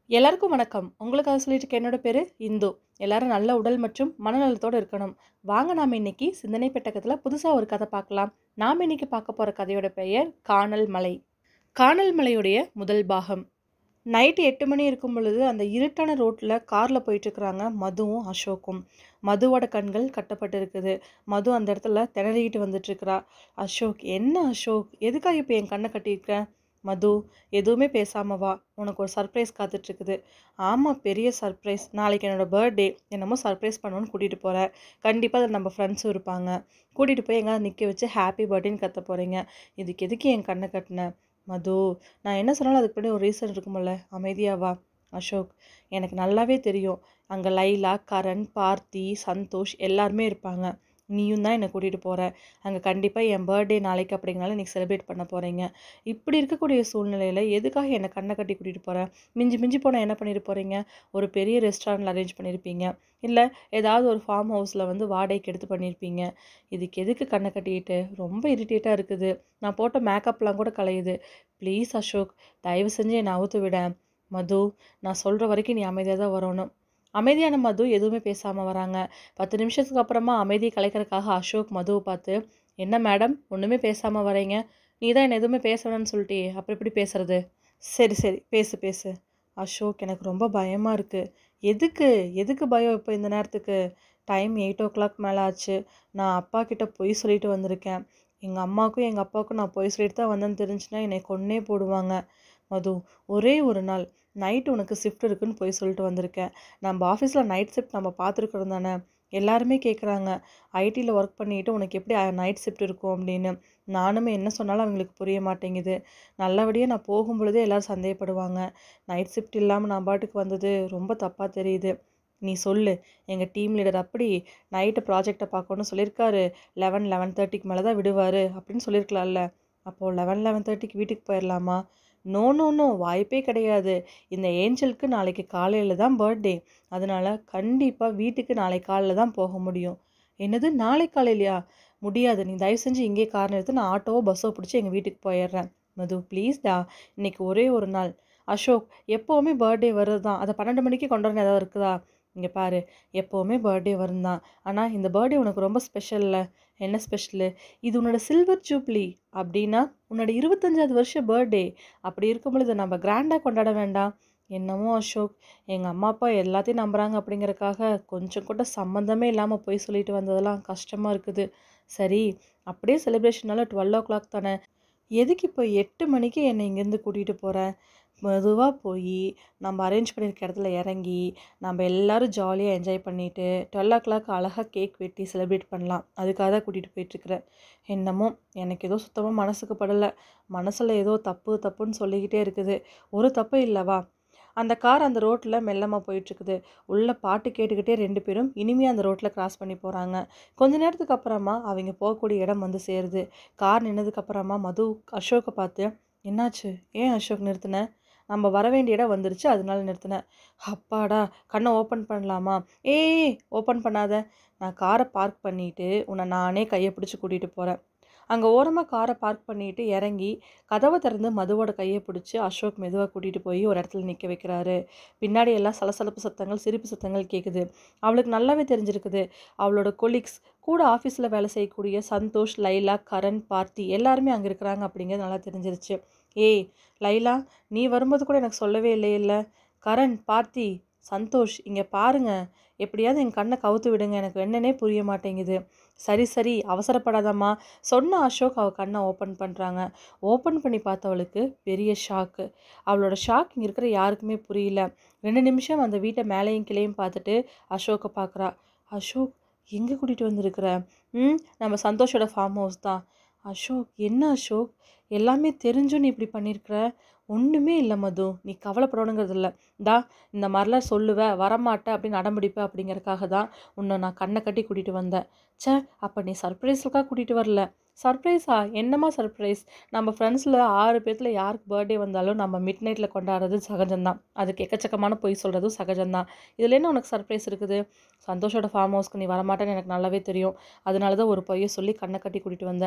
எல்லாருக்கும் வணக்கம் உங்களுக்காக சொல்லிட்டு இருக்க என்னோட பேர் இந்து எல்லாரும் நல்ல உடல் மற்றும் மனநலத்தோடு இருக்கணும் வாங்க நாம் இன்னைக்கு சிந்தனை பெட்டகத்தில் புதுசாக ஒரு கதை பார்க்கலாம் நாம் இன்னைக்கு பார்க்க போகிற கதையோட பெயர் காணல் மலை காணல் மலையுடைய முதல் பாகம் நைட்டு எட்டு மணி இருக்கும் பொழுது அந்த இருட்டான ரோட்டில் காரில் போயிட்டுருக்குறாங்க மதுவும் அசோக்கும் மதுவோட கண்கள் கட்டப்பட்டு இருக்குது மது அந்த இடத்துல திணறிக்கிட்டு வந்துட்டுருக்கிறா அசோக் என்ன அசோக் எதுக்காக இப்போ என் கண்ணை கட்டியிருக்க மது எதுவுமே பேசாம வா உனக்கு ஒரு சர்ப்ரைஸ் காத்துட்ருக்குது ஆமாம் பெரிய சர்ப்ரைஸ் நாளைக்கு என்னோட பர்த்டே என்னமோ சர்ப்ரைஸ் பண்ணணும்னு கூட்டிகிட்டு போகிறேன் கண்டிப்பாக அதில் நம்ம ஃப்ரெண்ட்ஸும் இருப்பாங்க கூட்டிகிட்டு போய் எங்கேயாவது நிற்க வச்சு ஹாப்பி பர்த்டேன்னு கத்த போகிறீங்க இதுக்கு எதுக்கு என் கண்ணை கட்டின மது நான் என்ன சொன்னாலும் அதுக்கு பின்னாடி ஒரு ரீசன் இருக்குமில்ல அமைதியா வா அசோக் எனக்கு நல்லாவே தெரியும் அங்கே லைலா கரண் பார்த்தி சந்தோஷ் எல்லாருமே இருப்பாங்க நீயும் தான் என்னை கூட்டிகிட்டு போகிற அங்கே கண்டிப்பாக என் பர்த்டே நாளைக்கு அப்படிங்கனால இன்றைக்கி செலிப்ரேட் பண்ண போகிறீங்க இப்படி இருக்கக்கூடிய சூழ்நிலையில் எதுக்காக என்னை கண்ணை கட்டி கூட்டிகிட்டு போகிறேன் மிஞ்சி மிஞ்சி போனால் என்ன பண்ணிட்டு போகிறீங்க ஒரு பெரிய ரெஸ்டாரண்ட்டில் அரேஞ்ச் பண்ணியிருப்பீங்க இல்லை ஏதாவது ஒரு ஃபார்ம் ஹவுஸில் வந்து வாடகைக்கு எடுத்து பண்ணியிருப்பீங்க இதுக்கு எதுக்கு கண்ணை கட்டிக்கிட்டு ரொம்ப இரிட்டேட்டாக இருக்குது நான் போட்ட மேக்கப்லாம் கூட கலையுது ப்ளீஸ் அசோக் தயவு செஞ்சு என்னை அவுத்து விட மது நான் சொல்கிற வரைக்கும் நீ அமைதியாக தான் வரணும் அமைதியான மது எதுவுமே பேசாமல் வராங்க பத்து நிமிஷத்துக்கு அப்புறமா அமைதியை கலைக்கிறதுக்காக அசோக் மதுவை பார்த்து என்ன மேடம் ஒன்றுமே பேசாமல் வரீங்க நீ தான் என்ன எதுவுமே பேசணும்னு சொல்லிட்டே அப்புறம் எப்படி பேசுறது சரி சரி பேசு பேசு அசோக் எனக்கு ரொம்ப பயமாக இருக்குது எதுக்கு எதுக்கு பயம் இப்போ இந்த நேரத்துக்கு டைம் எயிட் ஓ கிளாக் மேலே ஆச்சு நான் அப்பா கிட்ட பொய் சொல்லிட்டு வந்திருக்கேன் எங்கள் அம்மாவுக்கும் எங்கள் அப்பாவுக்கும் நான் பொய் சொல்லிட்டு தான் வந்தேன்னு தெரிஞ்சுன்னா என்னை கொன்னே போடுவாங்க மது ஒரே ஒரு நாள் நைட் உனக்கு ஷிஃப்ட் இருக்குன்னு போய் சொல்லிட்டு வந்திருக்கேன் நம்ம ஆஃபீஸில் நைட் ஷிஃப்ட் நம்ம பார்த்துருக்குறோம் தானே எல்லாருமே கேட்குறாங்க ஐடியில் ஒர்க் பண்ணிட்டு உனக்கு எப்படி நைட் ஷிஃப்ட் இருக்கும் அப்படின்னு நானுமே என்ன சொன்னாலும் அவங்களுக்கு புரிய மாட்டேங்குது நல்லபடியாக நான் போகும் பொழுதே எல்லோரும் சந்தேகப்படுவாங்க நைட் ஷிஃப்ட் இல்லாமல் நான் பாட்டுக்கு வந்தது ரொம்ப தப்பாக தெரியுது நீ சொல்லு எங்கள் டீம் லீடர் அப்படி நைட்டு ப்ராஜெக்டை பார்க்கணும்னு சொல்லியிருக்காரு லெவன் லெவன் தேர்ட்டிக்கு மேலே தான் விடுவார் அப்படின்னு சொல்லியிருக்கலாம்ல அப்போது லெவன் லெவன் தேர்ட்டிக்கு வீட்டுக்கு போயிடலாமா நோ நோ நோ வாய்ப்பே கிடையாது இந்த ஏஞ்சலுக்கு நாளைக்கு காலையில் தான் பர்த்டே அதனால் கண்டிப்பாக வீட்டுக்கு நாளை காலையில் தான் போக முடியும் என்னது நாளை காலையிலையா முடியாது நீ தயவு செஞ்சு இங்கே கார் எடுத்து நான் ஆட்டோவோ பஸ்ஸோ பிடிச்சி எங்கள் வீட்டுக்கு போயிடுறேன் மது ப்ளீஸ்டா இன்னைக்கு ஒரே ஒரு நாள் அசோக் எப்போவுமே பர்த்டே வருது தான் அதை பன்னெண்டு மணிக்கு கொண்டு வரணும் ஏதாவது இருக்குதா இங்கே பாரு எப்போவுமே பர்த்டே வரும் தான் ஆனால் இந்த பர்த்டே உனக்கு ரொம்ப ஸ்பெஷல்ல என்ன ஸ்பெஷலு இது உன்னோட சில்வர் ஜூப்ளி அப்படின்னா உன்னோட இருபத்தஞ்சாவது வருஷம் பர்த்டே அப்படி இருக்கும் பொழுது நம்ம கிராண்டாக கொண்டாட வேண்டாம் என்னமோ அசோக் எங்கள் அம்மா அப்பா எல்லாத்தையும் நம்புகிறாங்க அப்படிங்கறக்காக கொஞ்சம் கூட சம்மந்தமே இல்லாமல் போய் சொல்லிட்டு வந்ததெல்லாம் கஷ்டமாக இருக்குது சரி அப்படியே செலிப்ரேஷனால டுவெல் ஓ கிளாக் தானே எதுக்கு இப்போ எட்டு மணிக்கு என்னை இங்கேருந்து கூட்டிகிட்டு போகிறேன் மெதுவாக போய் நம்ம அரேஞ்ச் பண்ணியிருக்க இடத்துல இறங்கி நம்ம எல்லோரும் ஜாலியாக என்ஜாய் பண்ணிவிட்டு டுவெல் ஓ கிளாக் அழகாக கேக் வெட்டி செலிப்ரேட் பண்ணலாம் அதுக்காக தான் கூட்டிகிட்டு போயிட்டுருக்குறேன் என்னமோ எனக்கு ஏதோ சுத்தமாக மனசுக்கு படலை மனசில் ஏதோ தப்பு தப்புன்னு சொல்லிக்கிட்டே இருக்குது ஒரு தப்பு இல்லைவா அந்த கார் அந்த ரோட்டில் மெல்லமாக போயிட்டுருக்குது உள்ள பாட்டு கேட்டுக்கிட்டே ரெண்டு பேரும் இனிமையாக அந்த ரோட்டில் கிராஸ் பண்ணி போகிறாங்க கொஞ்ச நேரத்துக்கு அப்புறமா அவங்க போகக்கூடிய இடம் வந்து சேருது கார் நின்னதுக்கப்புறமா மது அசோக்கை பார்த்து என்னாச்சு ஏன் அசோக் நிறுத்தின நம்ம வர வேண்டிய இடம் வந்துருச்சு அதனால நிறுத்தினேன் அப்பாடா கண்ணை ஓப்பன் பண்ணலாமா ஏய் ஓப்பன் பண்ணாத நான் காரை பார்க் பண்ணிவிட்டு உன்னை நானே கையை பிடிச்சி கூட்டிகிட்டு போகிறேன் அங்கே ஓரமாக காரை பார்க் பண்ணிட்டு இறங்கி கதவை திறந்து மதுவோட கையை பிடிச்சி அசோக் மெதுவாக கூட்டிகிட்டு போய் ஒரு இடத்துல நிற்க வைக்கிறாரு பின்னாடி எல்லாம் சலசலப்பு சத்தங்கள் சிரிப்பு சத்தங்கள் கேட்குது அவளுக்கு நல்லாவே தெரிஞ்சிருக்குது அவளோட கொலீக்ஸ் கூட ஆஃபீஸில் வேலை செய்யக்கூடிய சந்தோஷ் லைலா கரண் பார்த்தி எல்லாருமே அங்கே இருக்கிறாங்க அப்படிங்கிறது நல்லா தெரிஞ்சிருச்சு ஏய் லைலா நீ வரும்போது கூட எனக்கு சொல்லவே இல்லை இல்லை கரண் பார்த்தி சந்தோஷ் இங்கே பாருங்க எப்படியாவது என் கண்ணை கவுத்து விடுங்க எனக்கு என்னன்னே புரிய மாட்டேங்குது சரி சரி அவசரப்படாதம்மா சொன்ன அசோக் அவள் கண்ணை ஓப்பன் பண்ணுறாங்க ஓப்பன் பண்ணி பார்த்தவளுக்கு பெரிய ஷாக்கு அவளோட ஷாக் இங்கே இருக்கிற யாருக்குமே புரியல ரெண்டு நிமிஷம் அந்த வீட்டை மேலேயும் கிளையும் பார்த்துட்டு அசோக்கை பார்க்குறா அசோக் எங்கே கூட்டிகிட்டு வந்திருக்கிற ம் நம்ம சந்தோஷோட ஃபார்ம் ஹவுஸ் தான் அசோக் என்ன அசோக் எல்லாமே தெரிஞ்சும் நீ இப்படி பண்ணியிருக்கிற ஒன்றுமே இல்லை மது நீ கவலைப்படணுங்கிறது இல்லை டா இந்த மாதிரிலாம் சொல்லுவ வரமாட்ட அப்படின்னு அடம்பிடிப்ப அப்படிங்கறக்காக தான் உன்னை நான் கண்ணை கட்டி கூட்டிகிட்டு வந்தேன் ச்சே அப்போ நீ சர்ப்ரைஸுக்காக கூட்டிகிட்டு வரல சர்ப்ரைஸா என்னம்மா சர்ப்ரைஸ் நம்ம ஃப்ரெண்ட்ஸில் ஆறு பேர்த்தில் யாருக்கு பர்த்டே வந்தாலும் நம்ம மிட் நைட்டில் கொண்டாடுறது சகஜம்தான் அதுக்கு எக்கச்சக்கமான பொய் சொல்கிறதும் சகஜம்தான் இதில் என்ன உனக்கு சர்ப்ரைஸ் இருக்குது சந்தோஷோட ஃபார்ம் ஹவுஸ்க்கு நீ வரமாட்டேன்னு எனக்கு நல்லாவே தெரியும் அதனால தான் ஒரு பொய்யை சொல்லி கண்ணை கட்டி கூட்டிகிட்டு வந்தேன்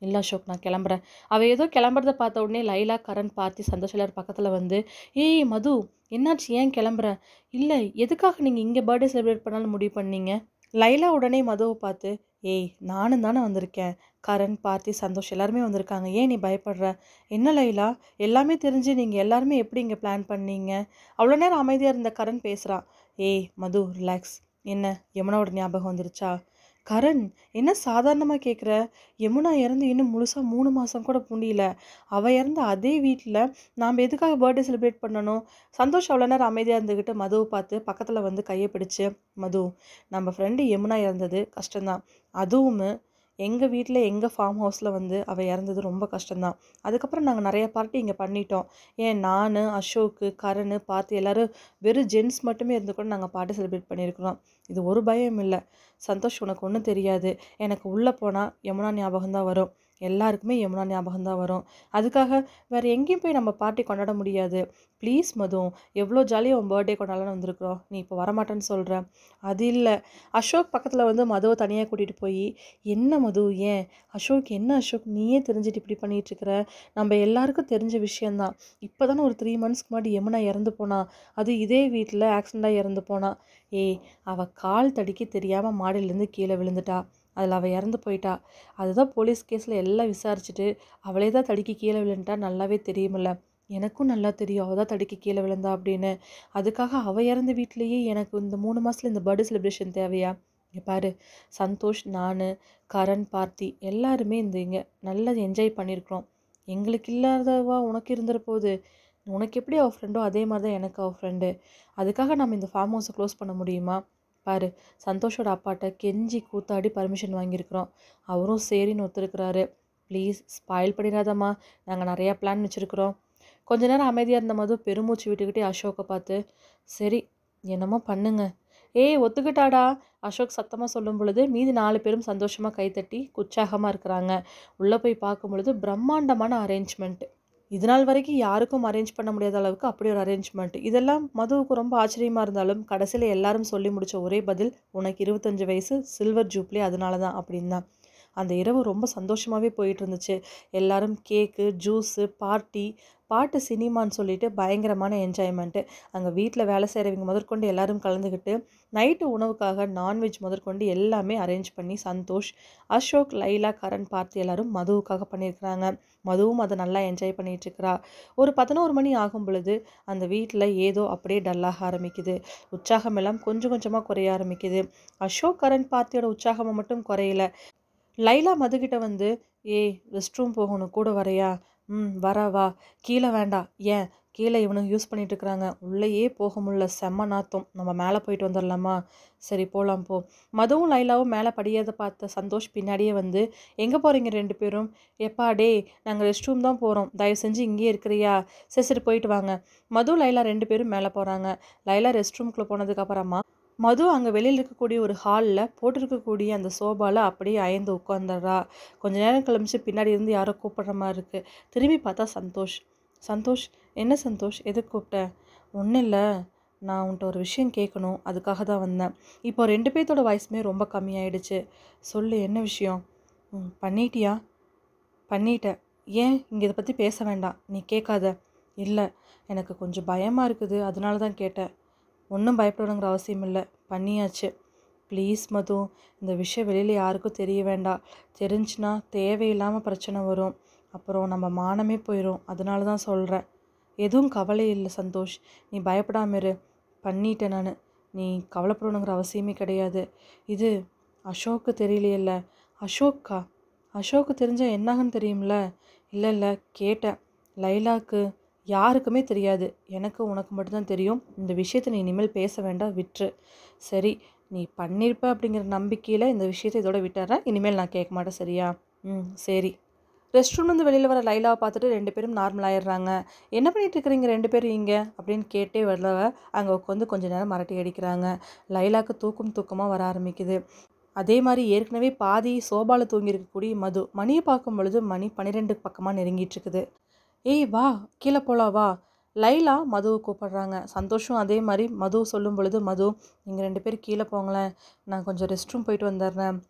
இல்லை அசோக் நான் கிளம்புறேன் அவள் ஏதோ கிளம்புறத பார்த்த உடனே லைலா கரண் பார்த்து சந்தோஷ் எல்லாரும் பக்கத்தில் வந்து ஏய் மது என்னாச்சு ஏன் கிளம்புற இல்லை எதுக்காக நீங்கள் இங்கே பர்த்டே செலிப்ரேட் பண்ணாலும் முடிவு பண்ணீங்க லைலா உடனே மதுவை பார்த்து ஏய் நானும் தானே வந்திருக்கேன் கரண் பார்த்தி சந்தோஷ் எல்லாருமே வந்திருக்காங்க ஏன் நீ பயப்படுற என்ன லைலா எல்லாமே தெரிஞ்சு நீங்கள் எல்லாருமே எப்படி இங்கே பிளான் பண்ணீங்க அவ்வளோ நேரம் அமைதியாக இருந்த கரண் பேசுகிறான் ஏய் மது ரிலாக்ஸ் என்ன யமுனாவோட ஞாபகம் வந்துருச்சா கரண் என்ன சாதாரணமாக கேட்குற யமுனா இறந்து இன்னும் முழுசாக மூணு மாதம் கூட முடியல அவள் இறந்த அதே வீட்டில் நாம் எதுக்காக பர்த்டே செலிப்ரேட் பண்ணணும் சந்தோஷ் அவ்வளோ நேரம் அமைதியாக இருந்துக்கிட்டு மதுவை பார்த்து பக்கத்தில் வந்து கையை பிடிச்சு மது நம்ம ஃப்ரெண்டு யமுனா இறந்தது கஷ்டம்தான் அதுவும் எங்கள் வீட்டில் எங்கள் ஃபார்ம் ஹவுஸில் வந்து அவள் இறந்தது ரொம்ப கஷ்டம்தான் அதுக்கப்புறம் நாங்கள் நிறைய பார்ட்டி இங்கே பண்ணிட்டோம் ஏன் நான் அசோக்கு கரண் பார்த்து எல்லோரும் வெறும் ஜென்ஸ் மட்டுமே இருந்து கூட நாங்கள் பார்ட்டி செலிப்ரேட் பண்ணியிருக்கிறோம் இது ஒரு பயம் இல்லை சந்தோஷ் உனக்கு ஒன்றும் தெரியாது எனக்கு உள்ளே போனால் யமுனா ஞாபகம் தான் வரும் எல்லாருக்குமே யமுனா ஞாபகம் தான் வரும் அதுக்காக வேறு எங்கேயும் போய் நம்ம பார்ட்டி கொண்டாட முடியாது ப்ளீஸ் மது எவ்வளோ ஜாலியாக உன் பர்த்டே கொண்டாடலாம்னு வந்திருக்கிறோம் நீ இப்போ வரமாட்டேன்னு சொல்கிற அது இல்லை அசோக் பக்கத்தில் வந்து மதுவை தனியாக கூட்டிகிட்டு போய் என்ன மது ஏன் அசோக் என்ன அசோக் நீயே தெரிஞ்சுட்டு இப்படி பண்ணிகிட்ருக்கிற நம்ம எல்லாருக்கும் தெரிஞ்ச விஷயந்தான் இப்போ தானே ஒரு த்ரீ மந்த்ஸ்க்கு முன்னாடி யமுனா இறந்து போனா அது இதே வீட்டில் ஆக்சிடெண்ட்டாக இறந்து போனா ஏய் அவள் கால் தடிக்கி தெரியாமல் மாடியிலேருந்து கீழே விழுந்துட்டா அதில் அவள் இறந்து போயிட்டா அதுதான் போலீஸ் கேஸில் எல்லாம் விசாரிச்சுட்டு அவளே தான் தடுக்கி கீழே விழுந்துட்டா நல்லாவே தெரியுமில்ல எனக்கும் நல்லா தெரியும் அவள் தான் தடுக்கி கீழே விழுந்தா அப்படின்னு அதுக்காக அவள் இறந்த வீட்லேயே எனக்கு இந்த மூணு மாதத்தில் இந்த பர்த்டே செலிப்ரேஷன் தேவையா இங்கே பாரு சந்தோஷ் நான் கரண் பார்த்தி எல்லாருமே இந்த இங்கே நல்லா என்ஜாய் பண்ணியிருக்கிறோம் எங்களுக்கு இல்லாதவா உனக்கு இருந்துற போது உனக்கு எப்படி அவள் ஃப்ரெண்டோ அதே மாதிரி தான் எனக்கு அவள் ஃப்ரெண்டு அதுக்காக நம்ம இந்த ஃபார்ம் ஹவுஸை க்ளோஸ் பண்ண முடியுமா பாரு சந்தோஷோட அப்பாட்ட கெஞ்சி கூத்தாடி பர்மிஷன் வாங்கியிருக்கிறோம் அவரும் சரின்னு ஒத்துருக்கிறாரு ப்ளீஸ் ஸ்பாயில் பண்ணிடாதம்மா நாங்கள் நிறையா பிளான் வச்சுருக்குறோம் கொஞ்ச நேரம் அமைதியாக இருந்த மது பெருமூச்சு விட்டுக்கிட்டே அசோக்கை பார்த்து சரி என்னமோ பண்ணுங்க ஏய் ஒத்துக்கிட்டாடா அசோக் சத்தமாக சொல்லும் பொழுது மீதி நாலு பேரும் சந்தோஷமாக கைத்தட்டி உற்சாகமாக இருக்கிறாங்க உள்ளே போய் பார்க்கும் பொழுது பிரம்மாண்டமான அரேஞ்ச்மெண்ட் இது நாள் வரைக்கும் யாருக்கும் அரேஞ்ச் பண்ண முடியாத அளவுக்கு அப்படி ஒரு அரேஞ்ச்மெண்ட் இதெல்லாம் மதுவுக்கு ரொம்ப ஆச்சரியமாக இருந்தாலும் கடைசியில் எல்லாரும் சொல்லி முடிச்ச ஒரே பதில் உனக்கு இருபத்தஞ்சு வயசு சில்வர் ஜூப்ளி அதனால தான் அப்படின்னு தான் அந்த இரவு ரொம்ப சந்தோஷமாகவே போயிட்டு இருந்துச்சு எல்லாரும் கேக்கு ஜூஸு பார்ட்டி பாட்டு சினிமான்னு சொல்லிட்டு பயங்கரமான என்ஜாய்மெண்ட்டு அங்கே வீட்டில் வேலை செய்கிறவங்க முதற்கொண்டு எல்லாரும் கலந்துக்கிட்டு நைட்டு உணவுக்காக நான்வெஜ் முதற்கொண்டு எல்லாமே அரேஞ்ச் பண்ணி சந்தோஷ் அசோக் லைலா கரண் பார்த்து எல்லாரும் மதுவுக்காக பண்ணியிருக்கிறாங்க மதுவும் அதை நல்லா என்ஜாய் பண்ணிட்டு இருக்கிறா ஒரு பதினோரு மணி ஆகும் பொழுது அந்த வீட்டில் ஏதோ அப்படியே டல்லாக ஆரம்பிக்குது உற்சாகம் எல்லாம் கொஞ்சம் கொஞ்சமாக குறைய ஆரம்பிக்குது அசோக் கரண் பார்த்தியோட உற்சாகம் மட்டும் குறையல லைலா மதுக்கிட்ட வந்து ஏய் ரெஸ்ட் ரூம் போகணும் கூட வரையா ம் வரா வா கீழே வேண்டாம் ஏன் கீழே இவனுங்க யூஸ் பண்ணிட்டு இருக்கிறாங்க உள்ளேயே போக முடியல செம்ம நாத்தம் நம்ம மேலே போயிட்டு வந்துடலாமா சரி போகலாம் போ மதுவும் லைலாவும் மேலே படியதை பார்த்த சந்தோஷ் பின்னாடியே வந்து எங்கே போகிறீங்க ரெண்டு பேரும் எப்பா டே நாங்கள் ரெஸ்ட் ரூம் தான் போகிறோம் தயவு செஞ்சு இங்கேயே இருக்கிறியா சரி சரி போயிட்டு வாங்க மது லைலா ரெண்டு பேரும் மேலே போகிறாங்க லைலா ரெஸ்ட் ரூம்குள்ளே போனதுக்கப்புறமா மது அங்கே வெளியில் இருக்கக்கூடிய ஒரு ஹாலில் போட்டிருக்கக்கூடிய அந்த சோபாவில் அப்படியே அயந்து உட்காந்துடுறா கொஞ்ச நேரம் கிளம்பிச்சு பின்னாடி இருந்து யாரோ கூப்பிடுற மாதிரி இருக்குது திரும்பி பார்த்தா சந்தோஷ் சந்தோஷ் என்ன சந்தோஷ் எதுக்கு கூப்பிட்ட ஒன்றும் இல்லை நான் உன்ட்ட ஒரு விஷயம் கேட்கணும் அதுக்காக தான் வந்தேன் இப்போ ரெண்டு பேர்த்தோட வாய்ஸுமே ரொம்ப கம்மியாயிடுச்சு சொல்லு என்ன விஷயம் ம் பண்ணிட்டியா பண்ணிட்டேன் ஏன் இங்கே இதை பற்றி பேச வேண்டாம் நீ கேட்காத இல்லை எனக்கு கொஞ்சம் பயமாக இருக்குது அதனால தான் கேட்டேன் ஒன்றும் பயப்படணுங்கிற அவசியம் இல்லை பண்ணியாச்சு ப்ளீஸ் மது இந்த விஷயம் வெளியில் யாருக்கும் தெரிய வேண்டாம் தெரிஞ்சுன்னா தேவையில்லாமல் பிரச்சனை வரும் அப்புறம் நம்ம மானமே போயிடும் அதனால தான் சொல்கிறேன் எதுவும் கவலை இல்லை சந்தோஷ் நீ பயப்படாம இரு பண்ணிட்டேன் நான் நீ கவலைப்படணுங்கிற அவசியமே கிடையாது இது அசோக்கு தெரியலையில்ல அசோக்கா அசோக்கு தெரிஞ்சால் என்னாகன்னு தெரியும்ல இல்லை இல்லை கேட்டேன் லைலாக்கு யாருக்குமே தெரியாது எனக்கு உனக்கு மட்டும்தான் தெரியும் இந்த விஷயத்தை நீ இனிமேல் பேச வேண்டாம் விட்டுரு சரி நீ பண்ணியிருப்ப அப்படிங்கிற நம்பிக்கையில் இந்த விஷயத்தை இதோட விட்டுறேன் இனிமேல் நான் கேட்க மாட்டேன் சரியா ம் சரி ரெஸ்ட் ரூம்லேருந்து வெளியில் வர லைலாவை பார்த்துட்டு ரெண்டு பேரும் நார்மல் ஆயிடுறாங்க என்ன பண்ணிட்டு இருக்கிறீங்க ரெண்டு பேரும் இங்கே அப்படின்னு கேட்டே வரலவ அங்கே உட்காந்து கொஞ்ச நேரம் மரட்டி அடிக்கிறாங்க லைலாக்கு தூக்கம் தூக்கமாக வர ஆரம்பிக்குது அதே மாதிரி ஏற்கனவே பாதி சோபாவில் தூங்கியிருக்கக்கூடிய மது மணியை பார்க்கும் பொழுது மணி பன்னிரெண்டு பக்கமாக நெருங்கிட்டு இருக்குது ஏய் வா கீழே போலாம் வா லைலா மதுவை கூப்பிடுறாங்க சந்தோஷம் அதே மாதிரி மது சொல்லும் பொழுது மது நீங்கள் ரெண்டு பேரும் கீழே போங்களேன் நான் கொஞ்சம் ரெஸ்ட் ரூம் போயிட்டு வந்துடுறேன்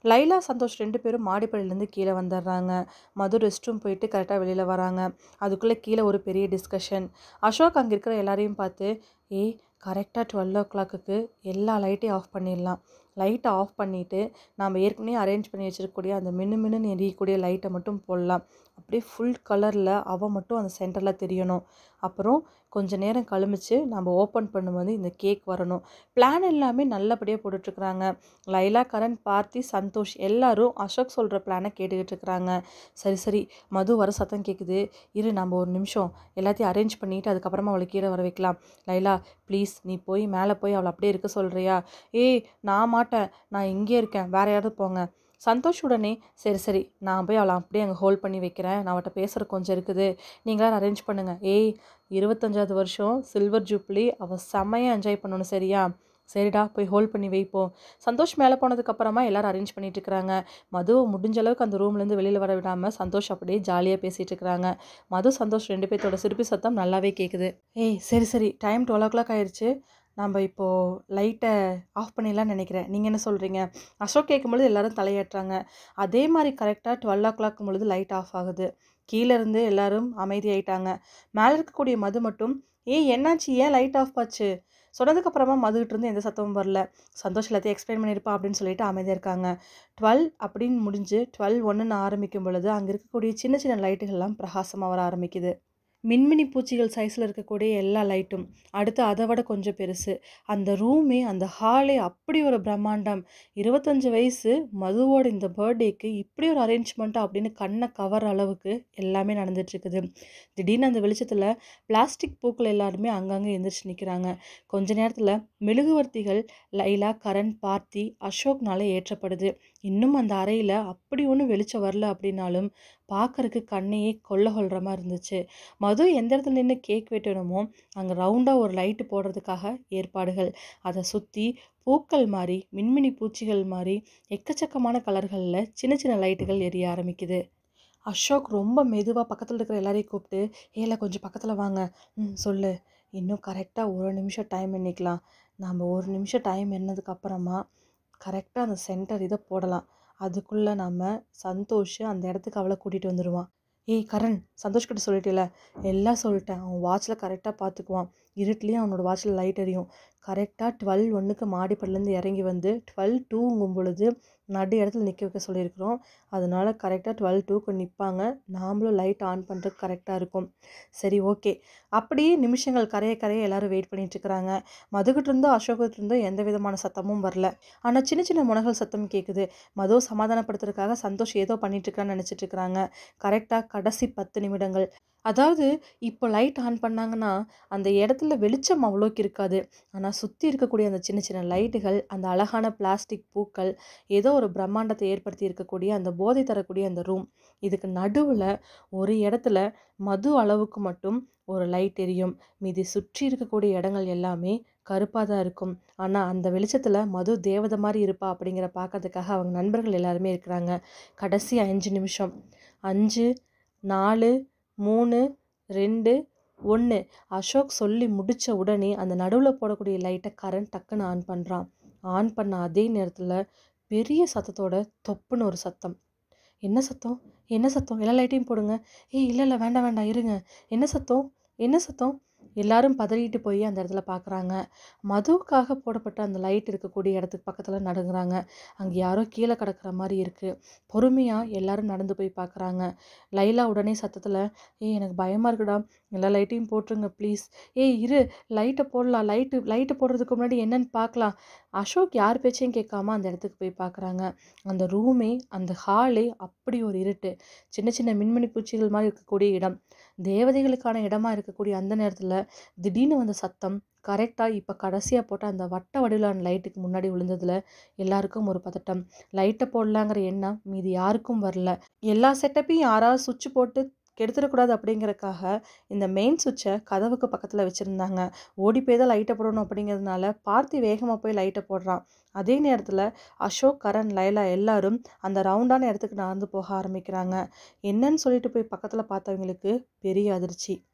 லைலா சந்தோஷ் ரெண்டு பேரும் மாடிப்படியிலேருந்து கீழே வந்துடுறாங்க மது ரெஸ்ட் ரூம் போயிட்டு கரெக்டாக வெளியில் வராங்க அதுக்குள்ளே கீழே ஒரு பெரிய டிஸ்கஷன் அசோக் அங்கே இருக்கிற எல்லாரையும் பார்த்து ஏய் கரெக்டாக டுவெல் ஓ கிளாக்குக்கு எல்லா லைட்டையும் ஆஃப் பண்ணிடலாம் லைட்டை ஆஃப் பண்ணிவிட்டு நாம் ஏற்கனவே அரேஞ்ச் பண்ணி வச்சிருக்கக்கூடிய அந்த மின்னு மின்னு எரியக்கூடிய லைட்டை மட்டும் போடலாம் அப்படியே ஃபுல் கலரில் அவள் மட்டும் அந்த சென்டரில் தெரியணும் அப்புறம் கொஞ்ச நேரம் கழிச்சு நம்ம ஓப்பன் பண்ணும்போது இந்த கேக் வரணும் பிளான் எல்லாமே நல்லபடியாக போட்டுட்ருக்குறாங்க லைலா கரண் பார்த்தி சந்தோஷ் எல்லாரும் அசோக் சொல்கிற பிளானை கேட்டுக்கிட்டு இருக்கிறாங்க சரி சரி மது வர சத்தம் கேட்குது இரு நம்ம ஒரு நிமிஷம் எல்லாத்தையும் அரேஞ்ச் பண்ணிவிட்டு அதுக்கப்புறமா அவளை கீழே வர வைக்கலாம் லைலா ப்ளீஸ் நீ போய் மேலே போய் அவளை அப்படியே இருக்க சொல்கிறியா ஏய் நான் மாட்டேன் நான் இங்கே இருக்கேன் வேற யாராவது போங்க சந்தோஷ் உடனே சரி சரி நான் போய் அவளை அப்படியே அங்கே ஹோல்ட் பண்ணி வைக்கிறேன் நான் அவட்ட பேசுகிற கொஞ்சம் இருக்குது நீங்களாம் அரேஞ்ச் பண்ணுங்கள் ஏய் இருபத்தஞ்சாவது வருஷம் சில்வர் ஜூப்ளி அவள் செம்மையாக என்ஜாய் பண்ணணும் சரியா சரிடா போய் ஹோல்ட் பண்ணி வைப்போம் சந்தோஷ் மேலே போனதுக்கப்புறமா எல்லாரும் அரேஞ்ச் பண்ணிட்டு இருக்கிறாங்க மதுவை முடிஞ்ச அளவுக்கு அந்த ரூம்லேருந்து வெளியில் வர விடாமல் சந்தோஷ் அப்படியே ஜாலியாக பேசிகிட்டு இருக்கிறாங்க மது சந்தோஷ் ரெண்டு பேர்த்தோட சிரிப்பு சத்தம் நல்லாவே கேட்குது ஏய் சரி சரி டைம் டுவெல் ஓ கிளாக் ஆயிடுச்சு நம்ம இப்போது லைட்டை ஆஃப் பண்ணிடலாம்னு நினைக்கிறேன் நீங்கள் என்ன சொல்கிறீங்க அசோக் கேட்கும்பொழுது எல்லாரும் தலையாட்டுறாங்க அதே மாதிரி கரெக்டாக டுவெல் ஓ கிளாக் பொழுது லைட் ஆஃப் ஆகுது கீழே இருந்து எல்லாரும் அமைதியாயிட்டாங்க மேலே இருக்கக்கூடிய மது மட்டும் ஏய் என்னாச்சு ஏன் லைட் ஆஃப் ஆச்சு சொன்னதுக்கப்புறமா மதுகிட்ட இருந்து எந்த சத்தமும் வரல சந்தோஷ் எல்லாத்தையும் எக்ஸ்பிளைன் பண்ணியிருப்பா அப்படின்னு சொல்லிட்டு அமைதியாக இருக்காங்க டுவெல் அப்படின்னு முடிஞ்சு டுவெல் ஒன்றுன்னு ஆரம்பிக்கும் பொழுது அங்கே இருக்கக்கூடிய சின்ன சின்ன லைட்டுகள்லாம் பிரகாசமாக வர ஆரம்பிக்குது மின்மினி பூச்சிகள் சைஸில் இருக்கக்கூடிய எல்லா லைட்டும் அடுத்து அதை விட கொஞ்சம் பெருசு அந்த ரூமே அந்த ஹாலே அப்படி ஒரு பிரம்மாண்டம் இருபத்தஞ்சு வயசு மதுவோட இந்த பர்த்டேக்கு இப்படி ஒரு அரேஞ்ச்மெண்ட்டா அப்படின்னு கண்ணை கவர் அளவுக்கு எல்லாமே நடந்துட்டுருக்குது திடீர்னு அந்த வெளிச்சத்தில் பிளாஸ்டிக் பூக்கள் எல்லாருமே அங்கங்கே எந்திரிச்சு நிற்கிறாங்க கொஞ்ச நேரத்தில் மெழுகுவர்த்திகள் லைலா கரண் பார்த்தி அசோக்னால ஏற்றப்படுது இன்னும் அந்த அறையில் அப்படி ஒன்றும் வெளிச்சம் வரல அப்படின்னாலும் பார்க்கறக்கு கண்ணையே கொள்ள கொள்கிற மாதிரி இருந்துச்சு மது எந்த இடத்துல நின்று கேக் வெட்டணுமோ அங்கே ரவுண்டாக ஒரு லைட்டு போடுறதுக்காக ஏற்பாடுகள் அதை சுற்றி பூக்கள் மாதிரி மின்மினி பூச்சிகள் மாதிரி எக்கச்சக்கமான கலர்களில் சின்ன சின்ன லைட்டுகள் எரிய ஆரம்பிக்குது அசோக் ரொம்ப மெதுவாக பக்கத்தில் இருக்கிற எல்லாரையும் கூப்பிட்டு ஏல கொஞ்சம் பக்கத்தில் வாங்க ம் சொல்லு இன்னும் கரெக்டாக ஒரு நிமிஷம் டைம் எண்ணிக்கலாம் நம்ம ஒரு நிமிஷம் டைம் எண்ணதுக்கு அப்புறமா கரெக்டாக அந்த சென்டர் இதை போடலாம் அதுக்குள்ளே நம்ம சந்தோஷ் அந்த இடத்துக்கு அவளை கூட்டிகிட்டு வந்துடுவான் ஏய் கரண் சந்தோஷ் கிட்ட சொல்லிட்டேல எல்லாம் சொல்லிட்டேன் அவன் வாட்சில் கரெக்டாக பார்த்துக்குவான் இருட்டுலேயும் அவனோட வாட்சில் லைட் எரியும் கரெக்டாக டுவெல் ஒன்றுக்கு மாடிப்படிலேருந்து இறங்கி வந்து டுவெல் டூங்கும் பொழுது நடு இடத்துல நிற்க வைக்க சொல்லியிருக்கிறோம் அதனால கரெக்டாக டுவெல் டூக்கு நிற்பாங்க நாமளும் லைட் ஆன் பண்ணுறதுக்கு கரெக்டாக இருக்கும் சரி ஓகே அப்படியே நிமிஷங்கள் கரைய கரைய எல்லாரும் வெயிட் பண்ணிட்டு இருக்கிறாங்க மதுகிட்ட இருந்தோ அசோகிட்ட இருந்தோ எந்த விதமான சத்தமும் வரல ஆனால் சின்ன சின்ன முனகல் சத்தம் கேட்குது மதுவை சமாதானப்படுத்துறதுக்காக சந்தோஷ் ஏதோ பண்ணிட்டு இருக்கான்னு நினச்சிட்டு இருக்கிறாங்க கரெக்டாக கடைசி பத்து நிமிடங்கள் அதாவது இப்போ லைட் ஆன் பண்ணாங்கன்னா அந்த இடத்துல வெளிச்சம் அவ்வளோக்கு இருக்காது ஆனால் சுற்றி இருக்கக்கூடிய அந்த சின்ன சின்ன லைட்டுகள் அந்த அழகான பிளாஸ்டிக் பூக்கள் ஏதோ ஒரு பிரம்மாண்டத்தை ஏற்படுத்தி இருக்கக்கூடிய அந்த போதை தரக்கூடிய அந்த ரூம் இதுக்கு நடுவில் ஒரு இடத்துல மது அளவுக்கு மட்டும் ஒரு லைட் எரியும் மீதி சுற்றி இருக்கக்கூடிய இடங்கள் எல்லாமே கருப்பாக தான் இருக்கும் ஆனால் அந்த வெளிச்சத்தில் மது தேவதை மாதிரி இருப்பா அப்படிங்கிற பார்க்கறதுக்காக அவங்க நண்பர்கள் எல்லாருமே இருக்கிறாங்க கடைசி அஞ்சு நிமிஷம் அஞ்சு நாலு மூணு ரெண்டு ஒன்று அசோக் சொல்லி முடித்த உடனே அந்த நடுவில் போடக்கூடிய லைட்டை கரண்ட் டக்குன்னு ஆன் பண்ணுறான் ஆன் பண்ண அதே நேரத்தில் பெரிய சத்தத்தோட தொப்புன்னு ஒரு சத்தம் என்ன சத்தம் என்ன சத்தம் எல்லா லைட்டையும் போடுங்க ஏய் இல்லை இல்லை வேண்டாம் வேண்டாம் இருங்க என்ன சத்தம் என்ன சத்தம் எல்லாரும் பதறிட்டு போய் அந்த இடத்துல பார்க்குறாங்க மதுவுக்காக போடப்பட்ட அந்த லைட் இருக்கக்கூடிய இடத்துக்கு பக்கத்தில் நடுங்குறாங்க அங்கே யாரோ கீழே கிடக்குற மாதிரி இருக்குது பொறுமையாக எல்லாரும் நடந்து போய் பார்க்குறாங்க லைலா உடனே சத்தத்தில் ஏய் எனக்கு பயமாக இருக்குடா எல்லா லைட்டையும் போட்டுருங்க ப்ளீஸ் ஏய் இரு லைட்டை போடலாம் லைட்டு லைட்டு போடுறதுக்கு முன்னாடி என்னன்னு பார்க்கலாம் அசோக் யார் பேச்சையும் கேட்காம அந்த இடத்துக்கு போய் பார்க்குறாங்க அந்த ரூமே அந்த ஹாலே அப்படி ஒரு இருட்டு சின்ன சின்ன மின்மினி பூச்சிகள் மாதிரி இருக்கக்கூடிய இடம் தேவதைகளுக்கான இடமா இருக்கக்கூடிய அந்த நேரத்தில் திடீர்னு வந்த சத்தம் கரெக்டாக இப்போ கடைசியாக போட்ட அந்த வட்ட வடிவிலான லைட்டுக்கு முன்னாடி விழுந்ததில் எல்லாருக்கும் ஒரு பதட்டம் லைட்டை போடலாங்கிற எண்ணம் மீதி யாருக்கும் வரல எல்லா செட்டப்பையும் யாராவது சுவிட்ச் போட்டு கெடுத்துடக்கூடாது அப்படிங்கறக்காக இந்த மெயின் சுவிட்சை கதவுக்கு பக்கத்தில் வச்சுருந்தாங்க ஓடி போய் தான் லைட்டை போடணும் அப்படிங்கிறதுனால பார்த்தி வேகமாக போய் லைட்டை போடுறான் அதே நேரத்தில் அசோக் கரண் லைலா எல்லாரும் அந்த ரவுண்டான இடத்துக்கு நடந்து போக ஆரம்பிக்கிறாங்க என்னன்னு சொல்லிட்டு போய் பக்கத்தில் பார்த்தவங்களுக்கு பெரிய அதிர்ச்சி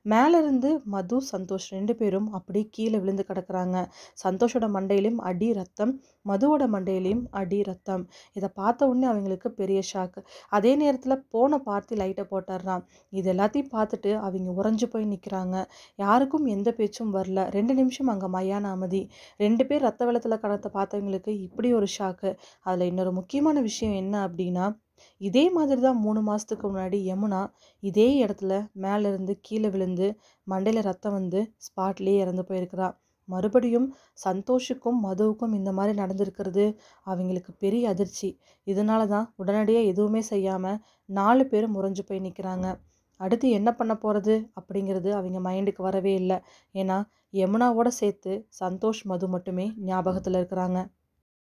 மேலேருந்து மது சந்தோஷ் ரெண்டு பேரும் அப்படியே கீழே விழுந்து கிடக்குறாங்க சந்தோஷோட மண்டையிலையும் அடி ரத்தம் மதுவோட மண்டையிலையும் அடி ரத்தம் இதை பார்த்த உடனே அவங்களுக்கு பெரிய ஷாக்கு அதே நேரத்தில் போன பார்த்து லைட்டை போட்டுடுறான் இது எல்லாத்தையும் பார்த்துட்டு அவங்க உறைஞ்சு போய் நிற்கிறாங்க யாருக்கும் எந்த பேச்சும் வரல ரெண்டு நிமிஷம் அங்கே மையான அமைதி ரெண்டு பேர் ரத்த வெள்ளத்தில் கடத்த பார்த்தவங்களுக்கு இப்படி ஒரு ஷாக்கு அதில் இன்னொரு முக்கியமான விஷயம் என்ன அப்படின்னா இதே மாதிரி தான் மூணு மாதத்துக்கு முன்னாடி யமுனா இதே இடத்துல மேலேருந்து கீழே விழுந்து மண்டையில் ரத்தம் வந்து ஸ்பாட்லேயே இறந்து போயிருக்கிறா மறுபடியும் சந்தோஷுக்கும் மதுவுக்கும் இந்த மாதிரி நடந்திருக்கிறது அவங்களுக்கு பெரிய அதிர்ச்சி இதனால தான் உடனடியாக எதுவுமே செய்யாமல் நாலு பேரும் முறைஞ்சு போய் நிற்கிறாங்க அடுத்து என்ன பண்ண போகிறது அப்படிங்கிறது அவங்க மைண்டுக்கு வரவே இல்லை ஏன்னா யமுனாவோட சேர்த்து சந்தோஷ் மது மட்டுமே ஞாபகத்தில் இருக்கிறாங்க